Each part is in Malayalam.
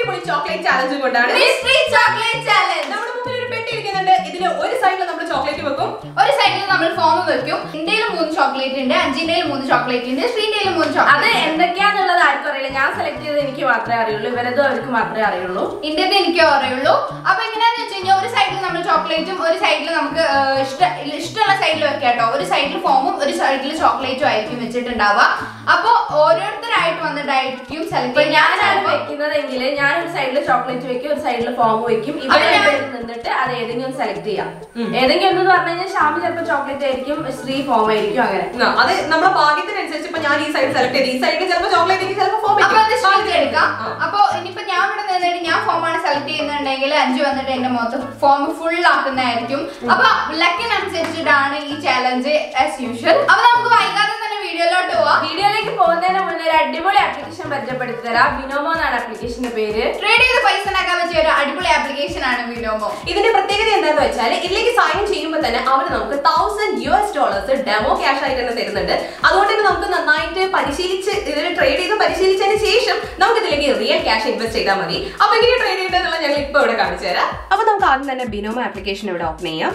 അടിപൊളി ചോക്ലേറ്റ് ചാലഞ്ചും കൊണ്ടാണ് മിസ്റ്ററി ചോക്ലേറ്റ് ചാലഞ്ച് നമ്മുടെ മുമ്പിൽ ഒരു പെട്ടി ഇരിക്കുന്നുണ്ട് ഇതിൽ ഒരു സൈഡിൽ നമ്മൾ ചോക്ലേറ്റ് വെക്കും ഒരു സൈഡിൽ നമ്മൾ ഫോം വെക്കും ഇന്ത്യയിൽ മൂന്ന് ചോക്ലേറ്റ് ഉണ്ട് അഞ്ചിന്റെയിൽ മൂന്ന് ചോക്ലേറ്റ് ഉണ്ട് ശ്രീന്റെയിൽ മൂന്ന് അത് ചോക്ലേറ്റ് എന്തൊക്കെയാന്നുള്ളത് ആർക്കും അറിയില്ല ഞാൻ സെലക്ട് ചെയ്തത് എനിക്ക് മാത്രമേ അറിയുള്ളൂ ഇവരതും അവർക്ക് മാത്രമേ അറിയുള്ളൂ ഇന്ത്യത്തെ എനിക്ക് അറിയുള്ളൂ അപ്പൊ എങ്ങനെയാന്ന് വെച്ച് കഴിഞ്ഞാൽ ഒരു സൈഡിൽ നമ്മൾ ചോക്ലേറ്റും ഒരു സൈഡിൽ നമുക്ക് ആ, ഇഷ്ട ഇഷ്ടമുള്ള സൈഡിൽ വെക്കാം കേട്ടോ ഒരു സൈഡിൽ ഫോമും ഒരു സൈഡിൽ ചോക്ലേറ്റും ആയിരിക്കും വെച്ചിട്ടുണ്ടാവുക അപ്പൊ ഓരോരുത്തരായിട്ട് വന്നിട്ടായിരിക്കും സെലക്ട് ഇപ്പൊ ഞാനാണ് വെക്കുന്നതെങ്കിൽ ഞാൻ ഒരു സൈഡിൽ ചോക്ലേറ്റ് വെക്കും ഒരു സൈഡിൽ ഫോം വെക്കും ഇവർ അപ്പൊ ഞാൻ- രണ്ടുപേരും നിന്നിട്ട് അത് ഏതെങ്കിലും സെലക്ട് ചെയ്യാം ഏതെങ്കിലും എന്ന് പറഞ്ഞു കഴിഞ്ഞാൽ ഷാമി ചിലപ്പോൾ ചോക്ലേറ്റ് ആയിരിക്കും ശ്രീ ഫോം ആയിരിക്കും അങ്ങനെ ആ, അത് നമ്മുടെ ഭാഗ്യത്തിനനുസരിച്ച് ഇപ്പൊ ഞാൻ ഈ സൈഡ് സെലക്ട് ചെയ്ത് ഈ സൈഡിൽ ചിലപ്പോൾ ചോക്ലേറ്റ് എനിക്ക് ചിലപ്പോൾ ഫോം അപ്പൊ അത് ശ്രീക്ക് എടുക്കാം ആ. അപ്പൊ ഇനിയിപ്പോ ഞാൻ ഇവിടെ നിന്നിട്ട് ഞാൻ ഫോം ആണ് സെലക്ട് ചെയ്യുന്നുണ്ടെങ്കിൽ അഞ്ചു വന്നിട്ട് എന്റെ മൊത്തം ഫോം ഫുൾ ആക്കുന്നതായിരിക്കും അപ്പൊ ലക്കിനനുസരിച്ചിട്ടാണ് ഈ ചാലഞ്ച് ആസ് യൂഷ്വൽ അപ്പൊ നമുക്ക് വൈകാതെ തന്നെ വീഡിയോയിലോട്ട് പോവാം വീഡിയോയിലേക്ക് പോകുന്നതിന് മുന്നേ ഒരു അടിപൊളി ആപ്ലിക്കേഷൻ പരിചയപ്പെടുത്തി തരാം ബിനോമോ എന്നാണ് ആപ്ലിക്കേഷന്റെ പേര് ട്രേഡ് ചെയ്ത് പൈസ ഉണ്ടാക്കാൻ പറ്റിയ ഒരു അടിപൊളി ആപ്ലിക്കേഷൻ ആണ് വിനോമോ ഇതിന്റെ പ്രത്യേകത എന്താണെന്ന് വെച്ചാൽ ഇതിലേക്ക് സൈൻ ചെയ്യുമ്പോൾ തന്നെ അവർ നമുക്ക് thousand U S dollars demo cash ആയിട്ട് തന്നെ തരുന്നുണ്ട് അതുകൊണ്ട് തന്നെ നമുക്ക് നന്നായിട്ട് പരിശീലിച്ച് ഇതിൽ ട്രേഡ് ചെയ്ത് പരിശീലിച്ചതിന് ശേഷം നമുക്ക് ഇതിലേക്ക് റിയൽ ക്യാഷ് ഇൻവെസ്റ്റ് ചെയ്താൽ മതി അപ്പൊ എങ്ങനെ ട്രേഡ് ചെയ്യേണ്ടതെന്നുള്ള ഞങ്ങൾ ഇപ്പൊ ഇവിടെ കാണിച്ചു തരാം അപ്പൊ നമുക്ക് ആദ്യം തന്നെ ബിനോമോ ആപ്ലിക്കേഷൻ ഇവിടെ ഓപ്പൺ ചെയ്യാം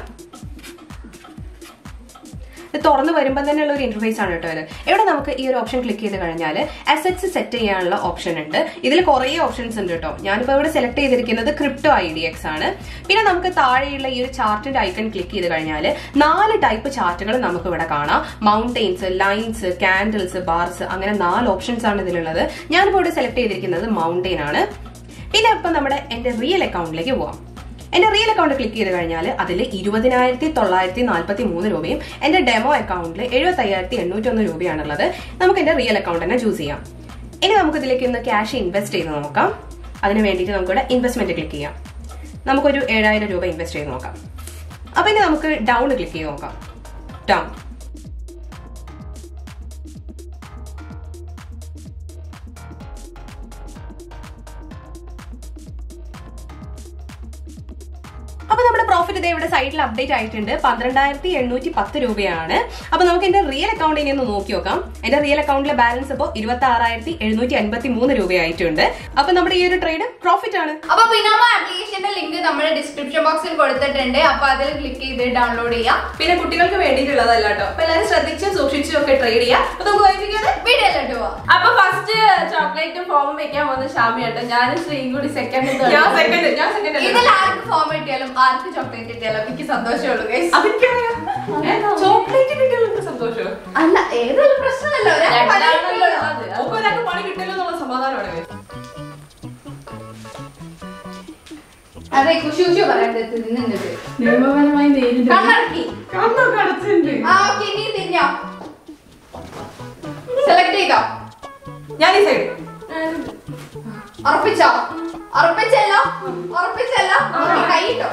ഇത് തുറന്ന് വരുമ്പോൾ തന്നെയുള്ള ഒരു ഇന്റർഫേസ് ആണ് കേട്ടോ ഇത് ഇവിടെ നമുക്ക് ഈ ഒരു ഓപ്ഷൻ ക്ലിക്ക് ചെയ്ത് കഴിഞ്ഞാൽ അസറ്റ്സ് സെറ്റ് ചെയ്യാനുള്ള ഓപ്ഷൻ ഉണ്ട് ഇതിൽ കുറേ ഓപ്ഷൻസ് ഉണ്ട് കേട്ടോ ഞാനിപ്പോൾ ഇവിടെ സെലക്ട് ചെയ്തിരിക്കുന്നത് ക്രിപ്റ്റോ ഐ ഡി എക്സ് ആണ് പിന്നെ നമുക്ക് താഴെയുള്ള ഈ ഒരു ചാർട്ടിന്റെ ഐക്കൺ ക്ലിക്ക് ചെയ്ത് കഴിഞ്ഞാൽ നാല് ടൈപ്പ് ചാർട്ടുകൾ നമുക്ക് ഇവിടെ കാണാം മൗണ്ടെയിൻസ് ലൈൻസ് കാൻഡിൽസ് ബാർസ് അങ്ങനെ നാല് ഓപ്ഷൻസ് ആണ് ഇതിലുള്ളത് ഞാനിപ്പോൾ ഇവിടെ സെലക്ട് ചെയ്തിരിക്കുന്നത് മൗണ്ടെയിൻ ആണ് പിന്നെ ഇപ്പം നമ്മുടെ എന്റെ റിയൽ അക്കൗണ്ടിലേക്ക് പോവാം എന്റെ റിയൽ അക്കൗണ്ട് ക്ലിക്ക് ചെയ്ത് കഴിഞ്ഞാൽ അതിൽ ഇരുപതിനായിരത്തി തൊള്ളായിരത്തി നാൽപ്പത്തി മൂന്ന് രൂപയും എന്റെ ഡെമോ അക്കൗണ്ടിൽ എഴുപത്തി അയ്യായിരത്തി എണ്ണൂറ്റി ഒന്ന് രൂപയാണുള്ളത് നമുക്ക് എന്റെ റിയൽ അക്കൗണ്ട് തന്നെ ചൂസ് ചെയ്യാം ഇനി നമുക്ക് ഇതിലേക്ക് ഒന്ന് ക്യാഷ് ഇൻവെസ്റ്റ് ചെയ്ത് നോക്കാം അതിന് വേണ്ടിയിട്ട് നമുക്കിവിടെ ഇൻവെസ്റ്റ്മെന്റ് ക്ലിക്ക് ചെയ്യാം നമുക്കൊരു ഏഴായിരം രൂപ ഇൻവെസ്റ്റ് ചെയ്ത് നോക്കാം അപ്പൊ ഇനി നമുക്ക് ഡൗൺ ക്ലിക്ക് ചെയ്ത് നോക്കാം ഡൗൺ അപ്പൊ നമ്മുടെ പ്രോഫിറ്റ് ഇതേ ഇവിടെ സൈറ്റിൽ അപ്ഡേറ്റ് ആയിട്ടുണ്ട് പന്ത്രണ്ടായിരത്തി എണ്ണൂറ്റി പത്ത് രൂപയാണ് അപ്പൊ നമുക്ക് എന്റെ റിയൽ അക്കൗണ്ട് ഇനി ഒന്ന് നോക്കി നോക്കാം എന്റെ റിയൽ അക്കൗണ്ടിലെ ബാലൻസ് ഇപ്പോൾ ഇരുപത്തി ആറായിരത്തി എഴുന്നൂറ്റി അൻപത്തി മൂന്ന് രൂപയായിട്ടുണ്ട് അപ്പൊ നമ്മുടെ ഈ ഒരു ട്രേഡ് പ്രോഫിറ്റ് ആണ് അപ്പൊ ബിനോമോ ആപ്ലിക്കേഷന്റെ ലിങ്ക് നമ്മുടെ ഡിസ്ക്രിപ്ഷൻ ബോക്സിൽ കൊടുത്തിട്ടുണ്ട് അപ്പൊ അതിൽ ക്ലിക്ക് ചെയ്ത് ഡൗൺലോഡ് ചെയ്യാം പിന്നെ കുട്ടികൾക്ക് വേണ്ടിയിട്ടുള്ളതല്ല കേട്ടോ അപ്പൊ എല്ലാവരും ശ്രദ്ധിച്ചും സൂക്ഷിച്ചും ഒക്കെ ട്രേഡ് ചെയ്യാം അപ്പൊ നമുക്ക് വായിപ്പിക്കാതെ വീഡിയോയിലോട്ട് പോവാം അപ്പൊ ഫസ്റ്റ് ചോക്ലേറ്റും ഫോമും വെക്കാൻ പോകുന്ന ഷാമി കേട്ടോ ഞാനും ശ്രീയും കൂടി സെക്കൻഡ് ഞാൻ സെക്കൻഡ് ഞാൻ സെക്കൻഡ് ഇതിൽ ആർക്ക് ഫോം കിട്ടിയാലും ആർക്ക് ചോക്ലേറ്റ് കിട്ടിയാലും എനിക്ക് സന്തോഷമുള്ളൂ guys. ചോക്ലേറ്റ് കിട്ടിയാലും സന്തോഷം അല്ല ഏതൊരു പ്രശ്നമല്ല ഒരാൾക്ക് പണി രണ്ടാണല്ലോ കിട്ടിയല്ലോ. ഉള്ളത്. ഒക്കെ ഒരാൾക്ക് പണി കിട്ടിയല്ലോ എന്നുള്ള സമാധാനമാണ് guys. അതെ കുശി കുശി പറയണ്ടത് നിന്നിട്ട് നിയമപരമായി നേരിടും കണ്ണടക്കി കണ്ണൊക്കെ അടച്ചിട്ടുണ്ട് ആ ഓക്കെ ഇനി തിന്നോ സെലക്ട് ചെയ്തോ ഞാൻ ഈ സൈഡ് ഉറപ്പിച്ചോ ഉറപ്പിച്ചല്ലോ ഉറപ്പിച്ചല്ലോ ഓക്കെ കൈ ഇട്ടോ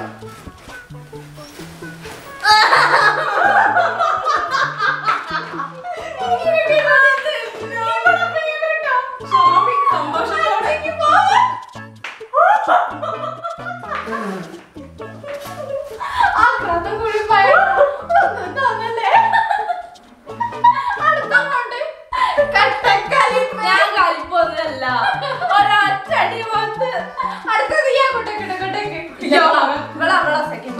ആ ക്രതം കൂടി പോയല്ലേ അടുത്തോണ്ട് കട്ടക്കാലി ഞാൻ കളിപ്പൊന്നുമല്ല ഒരൊറ്റടി വന്ന് അടുത്തത് ഞാൻ കൊട്ടേക്ക് കൊട്ടേക്ക് ഇവിടെ അവിടെ സെക്കൻഡ്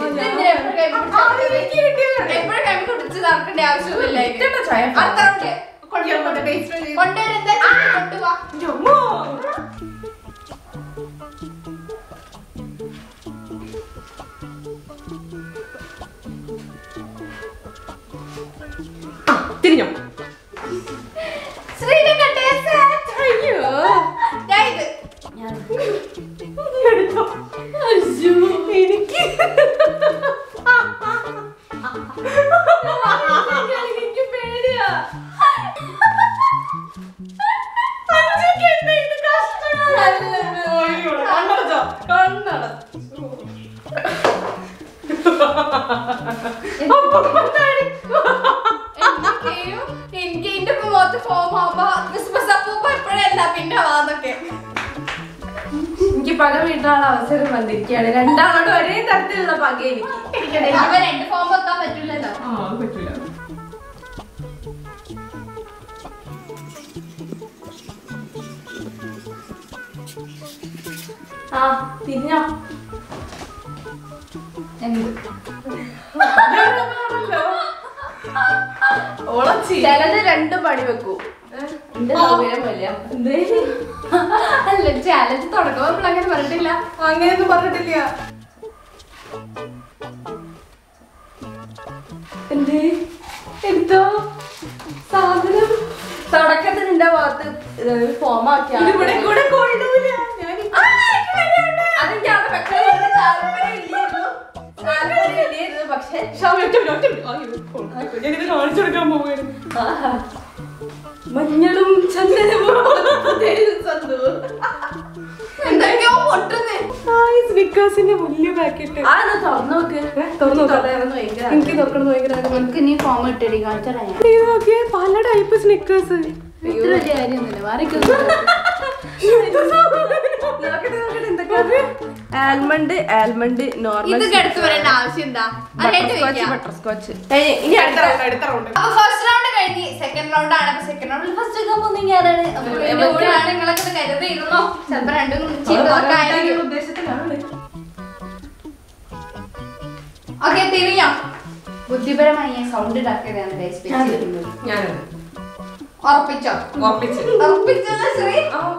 എപ്പോഴും കൈ കുടിച്ച് നടക്കേണ്ട ആവശ്യമൊന്നുമില്ല ഇതെന്താ ചായ? അടുത്ത റൗണ്ട് കൊണ്ടുവരുന്ന കൊണ്ടുപോവാ തിരിഞ്ഞോ ശ്രീരംഗട്ടെ അയ്യോ ഞാൻ ഇത് എനിക്ക് എനിക്ക് പേടിയാ കണ്ണടച്ചോ കണ്ണടച്ചു എന്തൊക്കെയോ എനിക്ക് ഇതിന്റെ മുഖത്ത് ഫോം ആവുമ്പോ ക്രിസ്മസ് അപ്പൂപ്പ എപ്പോഴല്ല പിന്നെ വാന്നൊക്കെ എനിക്ക് പക വീട്ടാനുള്ള അവസരം വന്നിരിക്കുകയാണ് രണ്ടാളോട് ഒരേ തരത്തിലുള്ള പക എനിക്ക് അപ്പൊ രണ്ട് ഫോം വെക്കാൻ പറ്റില്ലല്ലോ ആ പറ്റൂല ആ തിരിഞ്ഞോ എന്ത് ചിലത് രണ്ടും പണി വെക്കൂ എന്റെ സൗകര്യം വല്ല അല്ല ചാലഞ്ച് തുടങ്ങുമ്പോൾ നമ്മൾ അങ്ങനെ പറഞ്ഞിട്ടില്ല അങ്ങനെയൊന്നും പറഞ്ഞിട്ടില്ല എന്ത് എന്തോ സാധനം തുടക്കത്തിൽ നിന്റെ ഭാഗത്ത് ഫോം ആക്കിയാണ് ഇവിടെ കൂടെ കൊള്ളൂല ഞാൻ അതെനിക്ക് അവിടെ വെക്കാൻ വലിയ താല്പര്യമില്ലായിരുന്നു. താല്പര്യമില്ലായിരുന്നു, പക്ഷേ ഞാനിത് കാണിച്ചു കൊടുക്കാൻ പോവുകയായിരുന്നു ആഹാ. മഞ്ഞളും ചന്ദനവും സന്തു എന്തൊക്കെയോ പൊട്ടുന്നേ സ്നിക്കേഴ്സിന്റെ വലിയ പാക്കറ്റ് ആ എന്നാ തുറന്നു നോക്ക് തുറന്ന് നോക്കാം. തുറന്ന് ഭയങ്കര എനിക്ക് തുറക്കണം ഭയങ്കര ആഗ്രഹം. എനിക്ക് നീ ഫോം ഇട്ടടി കാണിച്ചാ ഇത് നോക്കിയേ പല ടൈപ്പ് സ്നിക്കേഴ്സ് ഇത്ര വലിയ കാര്യമൊന്നുമില്ല മാറിക്കോ ആൽമണ്ട് ആൽമണ്ട് നോർമൽ ഇതൊക്കെ എടുത്തു വരേണ്ട ആവശ്യം എന്താ അതായിട്ട് വെക്കാം ബട്ടർ സ്കോച്ച് ഇനി അടുത്ത അടുത്ത റൗണ്ട് അപ്പൊ ഫസ്റ്റ് റൗണ്ട് കഴിഞ്ഞ് സെക്കൻഡ് റൗണ്ട് ആണ് അപ്പൊ സെക്കൻഡ് റൗണ്ടിൽ ഫസ്റ്റ് ഒക്കെ പോകുന്നെങ്കിൽ ആരാണ് അപ്പൊ എന്റെ കൂടെയാണ് നിങ്ങളൊക്കെ ഇത് കരുതിയിരുന്നോ ചിലപ്പോ രണ്ടും ചെയ്തതൊക്കെ ആയിരിക്കും ഉദ്ദേശത്തിലാണ് ഓക്കെ തിരിയാം ബുദ്ധിപരമായി ഞാൻ സൗണ്ട് ഉണ്ടാക്കിയതാണ് guys വെച്ചിരിക്കുന്നത്. ഞാനത് ഉറപ്പിച്ചോ ഉറപ്പിച്ച് ഉറപ്പിച്ചല്ലോ ശ്രീ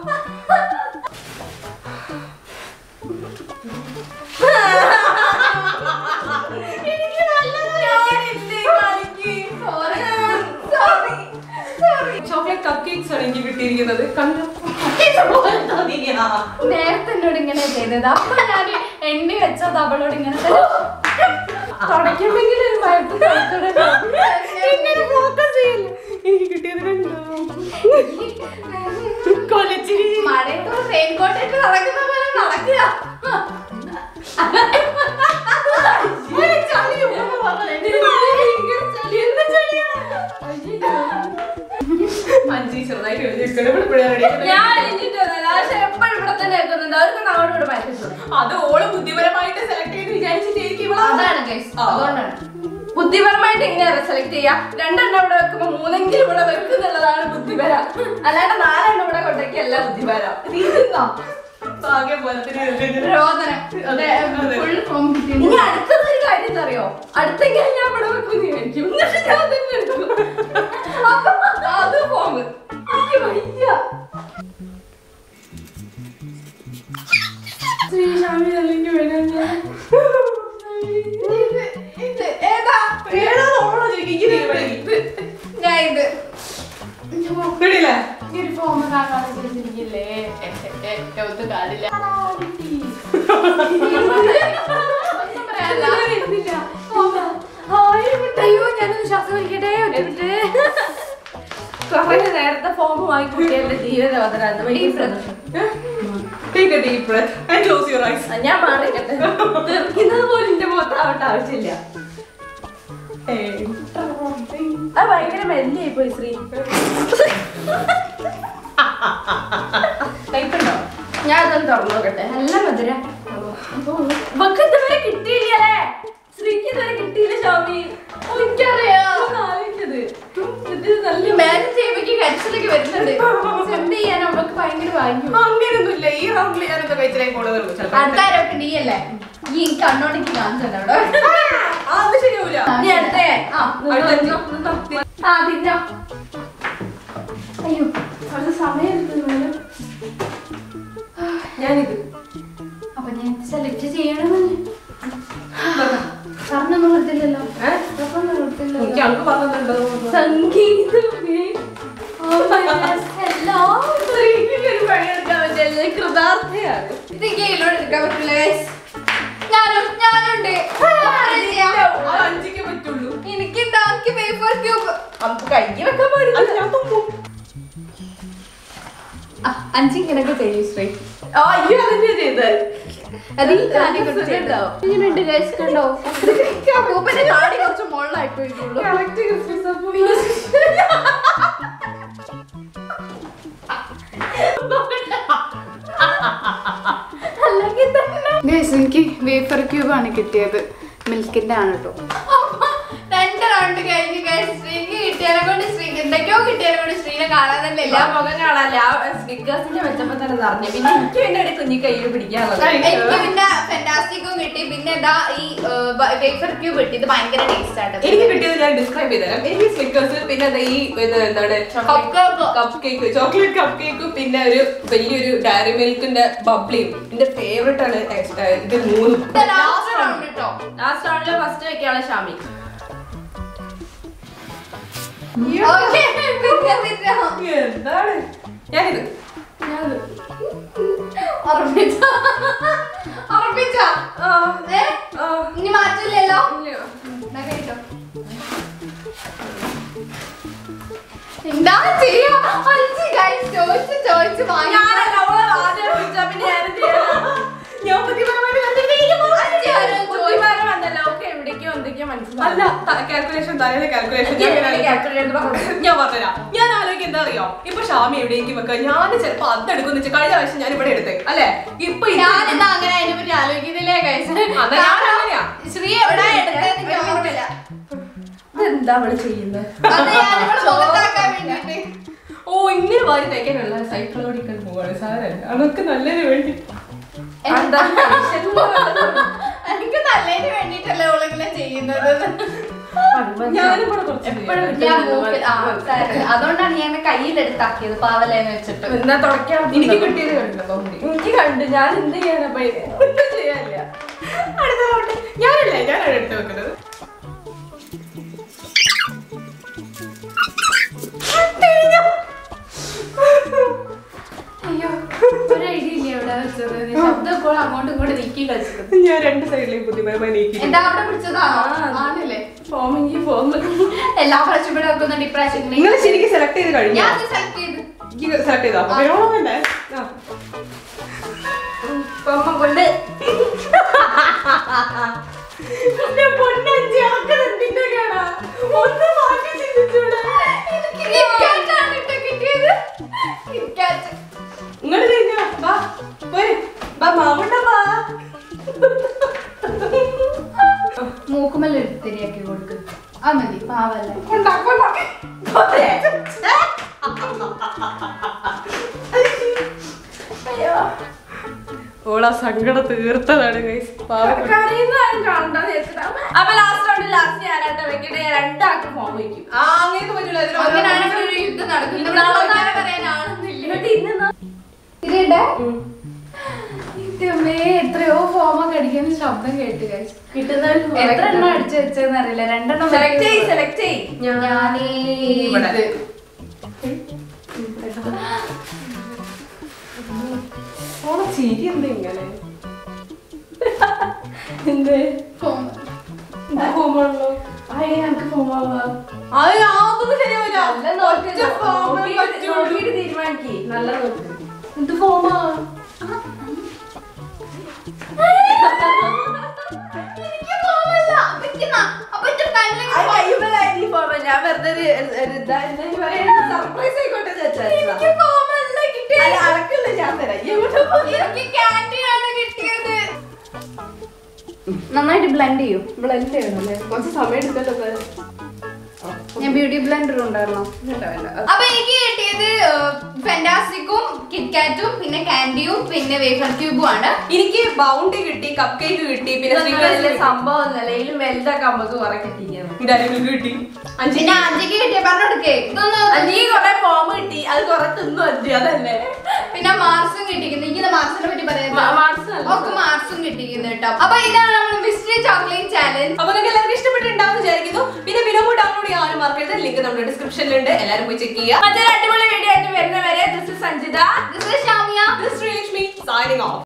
ചോക്ലേറ്റ് കപ്പ് കേക്ക്സ് ആണ് എനിക്ക് കിട്ടിയിരിക്കുന്നത് കണ്ടു നേരത്തെ എന്നോട് ഇങ്ങനെ ചെയ്തത് അപ്പൊ ഞാൻ എണ്ണി വെച്ചത് അവളോട് ഇങ്ങനെ തുടയ്ക്കുമെങ്കിൽ ഒരു മയത്ത് എങ്ങനെ ഫോക്കസ് ചെയ്യില്ല എനിക്ക് കിട്ടിയത് കണ്ടോ കൊലച്ചിരി മഴയത്ത് റെയിൻകോട്ട് ഇട്ട് നടക്കുന്ന പോലെ നടക്കുക അഞ്ചി ചെറുതായിട്ട് എഴുതിയിരിക്കണം ഇവിടെ ഇവിടെ ready ആക്കണം. ഞാൻ എഴുതിയിട്ടൊന്നുമില്ല പക്ഷെ എപ്പോഴും ഇവിടെ തന്നെ വെക്കുന്നുണ്ട് അവർക്ക് അങ്ങോട്ടും ഇവിടെ മാറ്റി അത് ഓള് ബുദ്ധിപരമായിട്ട് സെലക്ട് ചെയ്ത് വിചാരിച്ചിട്ടായിരിക്കും ഇവള് അതാണ് guys. അതുകൊണ്ടാണ് ബുദ്ധിപരമായിട്ട് എങ്ങനെയാണ് സെലക്ട് ചെയ്യാ രണ്ടെണ്ണം ഇവിടെ വെക്കുമ്പോ മൂന്നെങ്കിലും ഇവിടെ വെക്കുന്നുള്ളതാണ് ബുദ്ധിപര അല്ലാണ്ട് നാലെണ്ണം ഇവിടെ കൊണ്ടൊക്കെയല്ല ബുദ്ധിപര തീരുന്നോ ഭാഗ്യം പോലെ തന്നെ എഴുതിയിട്ടുണ്ട്. രോദനം അതെ, അതെ. ഫുൾ ഫോം ഇനി അടുത്തത് ഒരു കാര്യം എന്താ അറിയോ അടുത്തെങ്കിലും ഞാൻ ഇവിടെ വെക്കും വിചാരിക്കും എന്നിട്ട് ഞാൻ തന്നെ എടുക്കും അപ്പൊ അത് ഫോം എനിക്ക് വയ്യ ശ്രീശാമി അല്ലെങ്കിൽ വേണം ഞാൻ ഏതാ ഏതാന്ന് ഓളോ ചോദിക്കും. എനിക്ക് തീരുമാനിക്കും. ഞാൻ ഇത് റെഡിയല്ലേ? ഈ ഒരു ഫോം കാണാൻ ചെയ്തിരിക്കില്ലേ ഒന്നും കാണില്ല ഒന്നും പറയാനില്ല. അയ്യോ ഞാനൊന്ന് ശ്വാസം വലിക്കട്ടെ ഒറ്റ മിനിറ്റ് കുറേ നേരത്തെ ഫോം വാങ്ങി കുട്ടികളുടെ ജീവനോദരാന്ന് Take a deep breath and close your eyes. ഞാൻ മാറിക്കട്ടെ തെറിക്കുന്നത് പോലും എന്റെ മുഖത്താവട്ട ആവശ്യമില്ല Hey. അത് ഭയങ്കര മെല്ലായി പോയി ശ്രീ കൈപ്പുണ്ടോ ഞാൻ അതൊന്ന് തുറന്നു നോക്കട്ടെ നല്ല മധുര ഇവക്ക് ഇതുവരെ കിട്ടിയില്ലേ ശ്രീക്ക് ഇതുവരെ കിട്ടിയില്ല ഷോമി എനിക്കറിയാം. ആലോചിച്ചത് ഇത് നല്ല മാനേജ് ചെയ്യുമ്പോഴേക്ക് കരിച്ചിലൊക്കെ വരുന്നുണ്ട് സെൻഡ് ചെയ്യാൻ നമുക്ക് ഭയങ്കര ഭാഗ്യം അങ്ങനെയൊന്നുമില്ല ഈ റൗണ്ടിൽ ഞാനൊക്കെ കഴിച്ചിലേക്ക് കൂടുതലുള്ളൂ ചിലപ്പോൾ അടുത്ത ആരോട്ട് നീ അല്ലേ ഈ കണ്ണോണിക്ക് കാണിച്ചത് അവിടെ ആ, അത് ശരിയാവൂല ഇനി അടുത്ത ആ അടുത്ത ആ തിന്നോ അയ്യോ അത് സമയം എടുക്കുന്നു ഞാനിത് അപ്പൊ ഞാൻ സെലക്ട് ചെയ്യണമെന്ന് പറഞ്ഞൊന്നും കൊടുത്തില്ലല്ലോ ഏ? പറഞ്ഞൊന്നും കൊടുത്തില്ലല്ലോ എനിക്ക് അങ്ങ് പറഞ്ഞിട്ടുണ്ടോ സംഗീതമേ എല്ലാം സ്ത്രീക്ക് ഒരു പണിയെടുക്കാൻ പറ്റില്ല കൃതാർത്ഥയാണ് ഇത് കയ്യിലോട്ട് എടുക്കാൻ പറ്റില്ല guys. ഞാനും ഞാനുണ്ട് ആരാ ചെയ്യാ? അത് അഞ്ചിക്ക് പറ്റുള്ളൂ എനിക്ക് ഡാർക്ക് പേപ്പർ ക്യൂബ് നമുക്ക് കൈ വെക്കാൻ പാടില്ല അത് ഞാൻ തുമ്പും അഞ്ചിങ്ങനൊക്കെ ചെയ്യും ശ്രീ ആ, അയ്യോ അതെന്നെ ചെയ്തത് അത് ഈ കാര്യം കൊണ്ട് ചെയ്തതാവും. ഇങ്ങനെയുണ്ട് guys, കണ്ടോ അപ്പൂപ്പന്റെ താടി കുറച്ച് മുകളിലായി പോയിട്ടുള്ളൂ കറക്റ്റ് ക്രിസ്മസ് അപ്പൊ അല്ലെങ്കിൽ ഗൈസ് എനിക്ക് വേഫർ ക്യൂബ് ആണ് കിട്ടിയത് മിൽക്കിന്റെ ആണ് കേട്ടോ രണ്ട് റൗണ്ട് കഴിഞ്ഞ് ഗൈസ് ശ്രീക്ക് കിട്ടിയതിനെ കൊണ്ട് ശ്രീ എന്തൊക്കെയോ കിട്ടിയതിനെ കൊണ്ട് ശ്രീനെ പിന്നെ കാണാൻ തന്നെ ഇല്ല എല്ലാ മുഖം കാണാല്ലേ ആ സ്നിക്കേഴ്സിന്റെ വെച്ചപ്പോ തന്നെ നിറഞ്ഞു പിന്നെ എനിക്ക് പിന്നെ ഒരു കുഞ്ഞി കയ്യിൽ പിടിക്കാനുള്ളത് എനിക്ക് പിന്നെ ഫെന്റാസ്റ്റിക്കും കിട്ടി പിന്നെ എന്താ ഈ വേഫർ ക്യൂബ് കിട്ടി ഇത് ഭയങ്കര ടേസ്റ്റ് ആണ് എനിക്ക് കിട്ടിയത് ഞാൻ ഡിസ്ക്രൈബ് ചെയ്തുതരാം എനിക്ക് സ്നിക്കേഴ്സ് പിന്നെ ദേ ഈ ഇത് എന്താണ് കപ്പ് കേക്ക് ചോക്ലേറ്റ് കപ്പ് കേക്കും പിന്നെ ഒരു വലിയൊരു ഡയറി മിൽക്കിന്റെ ബബ്ലിയും എന്റെ ഫേവറേറ്റ് ആണ് extra ഇത് മൂന്നും ലാസ്റ്റ് റൗണ്ട് കേട്ടോ ലാസ്റ്റ് റൗണ്ടില് ഫസ്റ്റ് വെക്കാനുള്ള ഷാമി ഓക്കെ പിന്നെ എന്താണ് ഞാനിത് ഉറപ്പിച്ച ഉറപ്പിച്ച ഏ? ഇനി മാറ്റില്ലല്ലോ എന്നാ കഴിച്ചോ. എന്താ ചെയ്യാ അഞ്ച് guys ചോദിച്ച് ചോദിച്ച് വാങ്ങി ഞാനല്ല അവളെ ആദ്യം വിളിച്ചാ പിന്നെ ഞാനും ചെയ്യണം. ഞാൻ ബുദ്ധിപരമായിട്ട് കണ്ടിരിക്കുന്നു. അഞ്ച് ആരോ ചോദിച്ചു ചോദിമാരം വന്നല്ലോ ഓക്കെ എവിടേക്കോ എന്തൊക്കെയോ മനസ്സിലായി അല്ല കാൽക്കുലേഷൻ തലേന്ന് കാൽക്കുലേഷൻ ഞാൻ പറഞ്ഞുതരാം ഞാൻ ആലോചിക്കും എന്താ അറിയോ ഇപ്പൊ ഷാമി എവിടെയെങ്കിലും വെക്കുക ഞാൻ ചിലപ്പോ അതെടുക്കുന്ന വെച്ചാൽ കഴിഞ്ഞ പ്രാവശ്യം ഞാൻ ഇവിടെ എടുത്തേ അല്ലെ ഇപ്പൊ ഇത് ഞാനിന്ന് അങ്ങനെ അതിനെ പറ്റി ആലോചിക്കുന്നില്ലേ guys? അതാ ഞാൻ അങ്ങനെയാ. ശ്രീ എവിടെ എടുത്തതെന്ന് എനിക്ക് ഓർമ്മയില്ല ഇതെന്താ അവള് ചെയ്യുന്നത് അത് ഞാനിവിടെ മുഖത്താക്കാൻ വേണ്ടിയിട്ട് ഓ ഇങ്ങനെ വാരി തയ്ക്കാനുള്ള സൈക്ലോണിക്കൽ പോവാണ് സാരല്ല അതൊക്കെ നല്ലതിന് വേണ്ടി എന്താ എനിക്ക് നല്ലതിന് വേണ്ടിട്ടല്ലേ ഓളിങ്ങനെ ചെയ്യുന്നത് ഞാനും കൂടെ കുറച്ച് എപ്പോഴും ഞാൻ മൂക്കിൽ ആ സാരമില്ല. അതുകൊണ്ടാണ് ഞാൻ കയ്യിലെടുത്താക്കിയത് പാവലേന്ന് വെച്ചിട്ട് എന്നാ തുടക്കാൻ എനിക്ക് കിട്ടിയത് കണ്ടില്ല തോന്നി എനിക്ക് കണ്ടു ഞാൻ എന്ത് ചെയ്യാനപ്പ ഒന്നും ചെയ്യാനില്ല അടുത്ത round. ഞാനല്ലേ ഞാനാണ് എടുത്ത് വെക്കുന്നത് അയ്യോ ഒരു ഐഡിയ ഇല്ല എവിടെ വെച്ചത് ശബ്ദം ഇപ്പോൾ അങ്ങോട്ടും ഇങ്ങോട്ടും നീക്കി കളിച്ചത് ഞാൻ രണ്ട് സൈഡിലേയും ബുദ്ധിപരമായി നീക്കി എന്താ അവിടെ പിടിച്ചതാണോ ആണല്ലേ ഫോമെങ്കിൽ ഫോം എല്ലാ പ്രാവശ്യം ഇവിടെ വെക്കുന്നുണ്ട് ഇപ്രാവശ്യം നിങ്ങൾ ശരിക്കും സെലക്ട് ചെയ്ത് കഴിഞ്ഞു ഞാൻ സെലക്ട് ചെയ്ത് സെലക്ട് ചെയ്താ അപ്പൊ വേണമല്ലേ ആ ഫോമ കൊണ്ട് എന്റെ പൊന്നഞ്ചി അതൊക്കെ എന്തിന്റെ കേടാ ഒന്ന് മാറ്റി ചിന്തിച്ചൂടെ കിറ്റ്കാറ്റാണ് കേട്ടോ കിട്ടിയത് കിറ്റ്കാറ്റ് ഇങ്ങോട്ട് കഴിഞ്ഞോ വാ പോയി വാ മാവുണ്ട വാ മൂക്കുമല്ല എടുത്തിരിയാക്കി കൊടുക്ക് ആ മതി പാവല്ലേ ഓളാ സങ്കടം തീർത്തതാണ് ഗൈസ് പാവം കരയുന്നതാരും കാണണ്ടെന്ന് വെച്ചിട്ടാ അപ്പൊ ലാസ്റ്റ് റൗണ്ടിൽ ലാസ്റ്റ് ഞാനായിട്ട് വെക്കട്ടെ ഞാൻ രണ്ടാൾക്ക് ഫോം വയ്ക്കും ആ അങ്ങനെയൊക്കെ പറ്റൂല ഇതിന് ഓരോ- അങ്ങനെയാണെങ്കിൽ ഒരു യുദ്ധം നടക്കും ഇവിടെ നാളെ ചോദിക്കാൻ പറയാൻ ആളൊന്നുമില്ല എന്നിട്ട് ഇന്ന് ഇതിടെ ഉം. ഇതമ്മേ എത്രയോ ഫോമൊക്കെ അടിക്കുന്ന ശബ്ദം കേട്ട് guys. കിട്ടുന്ന എത്ര എണ്ണം അടിച്ചു വെച്ചതെന്ന് അറിയില്ല രണ്ടെണ്ണം സെലക്ട് ചെയ് സെലക്ട് ചെയ് ഞാനേ ഇവിടെ. ഇത്. ഓളെ ചിരി എന്താ ഇങ്ങനെ എന്ത് ഫോം. പോകുമ്പോഴല്ലോ അയ്യ എനിക്ക് ഫോം ആവാം അത് യാതൊന്നും ശരിയാവില്ല നല്ല നോക്ക് ഒറ്റ ഫോമേ നോക്കിയിട്ട് പറ്റുള്ളൂ. നോക്കിയിട്ട് തീരുമാനിക്ക് നല്ല നോക്ക് എന്ത് ഫോമാ എനിക്ക് ഫോമല്ല. അപ്പൊ എനിക്ക് ന- അപ്പൊ എനിക്ക് കണ്ണിൽ ഫോമ ഞാൻ വെറുതെ ഒരു ഒരു ഇതാ എന്താ പറയാ സർപ്രൈസ് ആയിക്കോട്ടെ എന്ന് വെച്ചാ എനിക്ക് ഫോമല്ല കിട്ടിയത്. അല്ല അടക്കില്ല ഞാൻ തരാം എവിടെ പോയി എനിക്ക് canteen ആണ് കിട്ടിയത്. നന്നായിട്ട് ബ്ലെൻഡ് ചെയ്യൂ ബ്ലെൻഡ് ചെയ്യണം അല്ലേ കുറച്ച് സമയം എടുക്കല്ലോ ഞാൻ ബ്യൂട്ടി ബ്ലെൻഡർ ഉണ്ടായിരുന്നോ വേണ്ട വേണ്ട അപ്പൊ എനിക്ക് കിട്ടിയത് ഫെന്റാസ്റ്റിക്കും കിറ്റ്കാറ്റും പിന്നെ കാൻഡിയും പിന്നെ വേഫർ ക്യൂബും ആണ് എനിക്ക് ബൗണ്ടി കിട്ടി കപ്പ് കേക്ക് കിട്ടി പിന്നെ ഇതൊന്നും സ്നിക്കേഴ്സ് വലിയ സംഭവം ഒന്നല്ല ഇതിലും വലുതൊക്കെ നമുക്ക് കുറെ കിട്ടിയിരിക്കുന്നു ഡയറിമിൽക്ക് കിട്ടി അഞ്ച് പിന്നെ അഞ്ചിക്ക് കിട്ടിയ പറഞ്ഞെടുക്കേ ഇതൊന്നും നീ കൊറേ ഫോം കിട്ടി അത് കൊറേ തിന്നു പറ്റി അതല്ലേ പിന്നെ മാർസും കിട്ടിക്കുന്നു എനിക്ക് മാർസിനെ പറ്റി പറയാം മാ- മാർസ് നല്ല ഒക്കെ മാർസും കിട്ടിക്കുന്നു കേട്ടോ അപ്പൊ ഇതാണ് നമ്മുടെ മിസ്റ്ററി ചോക്ലേറ്റ് ചാലഞ്ച് അപ്പൊ നിങ്ങൾക്ക് എല്ലാവർക്കും ഇഷ്ടപ്പെട്ടിട്ടുണ്ടാവും വിചാരിക്കുന്നു പിന്നെ വിനോമോ ഡൗൺലോഡ് ചെയ്യാനും മറക്കരുത് ലിങ്ക് നമ്മുടെ ഡിസ്ക്രിപ്ഷനിലുണ്ട് എല്ലാവരും പോയി ചെക്ക് ചെയ്യുക മറ്റൊരു അടിപൊളി വീഡിയോ ആയിട്ട് വരുന്നവരെ this is Sanjitha this Shamiya This is Sri Lakshmi signing off.